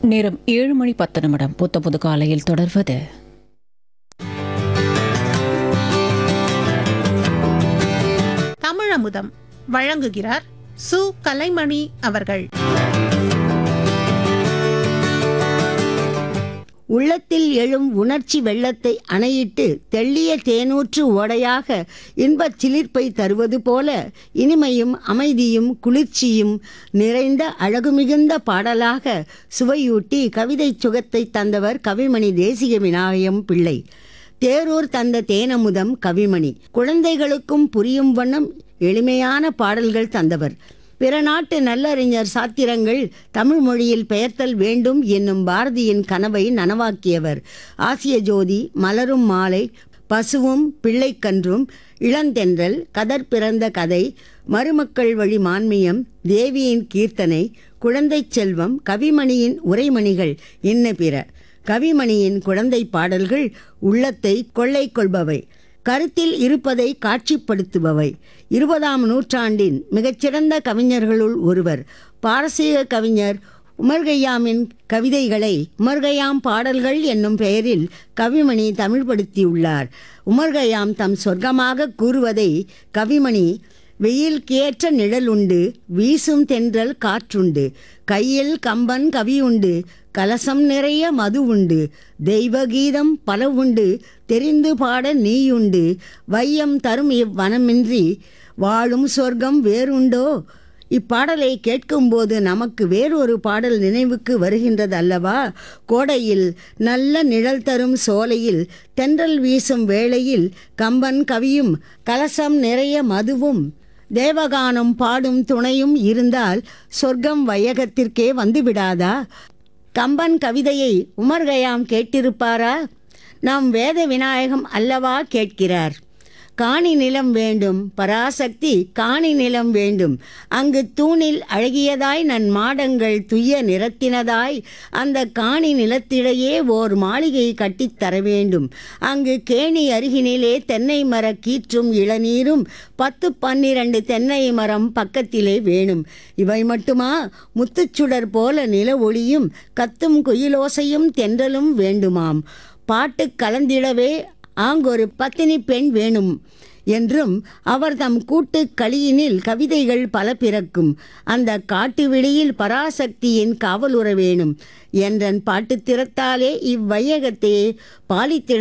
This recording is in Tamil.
நேரம் ஏழு மணி பத்து நிமிடம் புத்த புது காலையில் தொடர்வது தமிழமுதம் வழங்குகிறார் சு கலைமணி அவர்கள் உள்ளத்தில் எழும் உணர்ச்சி வெள்ளத்தை அணையிட்டு தெள்ளிய தேனூற்று ஓடையாக இன்பச் சிலிர்ப்பை தருவது போல இனிமையும் அமைதியும் குளிர்ச்சியும் நிறைந்த அழகு மிகுந்த பாடலாக சுவையூட்டி கவிதை சுகத்தை தந்தவர் கவிமணி தேசிக விநாயகம் பிள்ளை தேரூர் தந்த தேனமுதம் கவிமணி குழந்தைகளுக்கும் புரியும் வண்ணம் எளிமையான பாடல்கள் தந்தவர் பிற நாட்டு நல்லறிஞர் சாத்திரங்கள் தமிழ் மொழியில் பெயர்த்தல் வேண்டும் என்னும் பாரதியின் கனவை நனவாக்கியவர் ஆசிய ஜோதி மலரும் மாலை பசுவும் பிள்ளைக்கன்றும் இளந்தென்றல் கதர் பிறந்த கதை மருமக்கள் வழி மான்மியம் தேவியின் கீர்த்தனை குழந்தைச் செல்வம் கவிமணியின் உரைமணிகள் இன்ன பிற கவிமணியின் குழந்தை பாடல்கள் உள்ளத்தை கொள்ளை கொள்பவை கருத்தில் இருப்பதை காட்சிப்படுத்துபவை இருபதாம் நூற்றாண்டின் மிகச்சிறந்த கவிஞர்களுள் ஒருவர் பாரசீக கவிஞர் உமர்கய்யாமின் கவிதைகளை உமர்கயாம் பாடல்கள் என்னும் பெயரில் கவிமணி தமிழ்படுத்தியுள்ளார் உமர்கயாம் தம் சொர்க்கமாக கூறுவதை கவிமணி வெயில்கேற்ற நிழல் உண்டு வீசும் தென்றல் காற்றுண்டு கையில் கம்பன் கவி உண்டு கலசம் நிறைய மது உண்டு தெய்வ கீதம் பல உண்டு தெரிந்து பாட நீயுண்டு வையம் தரும் இவ்வனமின்றி வாழும் சொர்க்கம் வேறுண்டோ இப்பாடலை கேட்கும்போது நமக்கு வேறொரு பாடல் நினைவுக்கு வருகின்றது அல்லவா கோடையில் நல்ல நிழல் தரும் சோலையில் தென்றல் வீசும் வேளையில் கம்பன் கவியும் கலசம் நிறைய மதுவும் தேவகானம் பாடும் துணையும் இருந்தால் சொர்க்கம் வையகத்திற்கே வந்துவிடாதா கம்பன் கவிதையை உமர் கயாம் கேட்டிருப்பாரா நாம் வேத விநாயகம் அல்லவா கேட்கிறார் காணி நிலம் வேண்டும் பராசக்தி காணி நிலம் வேண்டும் அங்கு தூணில் அழகியதாய் நன் மாடங்கள் துய்ய நிறத்தினதாய் அந்த காணி நிலத்திடையே ஓர் மாளிகை கட்டித் தர வேண்டும் அங்கு கேணி அருகினிலே தென்னை மர கீற்றும் இளநீரும் பத்து பன்னிரண்டு தென்னை மரம் பக்கத்திலே வேணும் இவை மட்டுமா முத்துச்சுடர் போல நில ஒளியும் கத்தும் குயிலோசையும் தென்றலும் வேண்டுமாம் பாட்டு கலந்திடவே ஆங்கொரு பத்தினி பெண் வேணும் என்றும் அவர் தம் கூட்டு களியினில் கவிதைகள் பல பிறக்கும் அந்த காட்டு வெளியில் பராசக்தியின் காவலுற வேணும் என்றன் பாட்டு திறத்தாலே இவ்வையகத்தையே பாலித்திட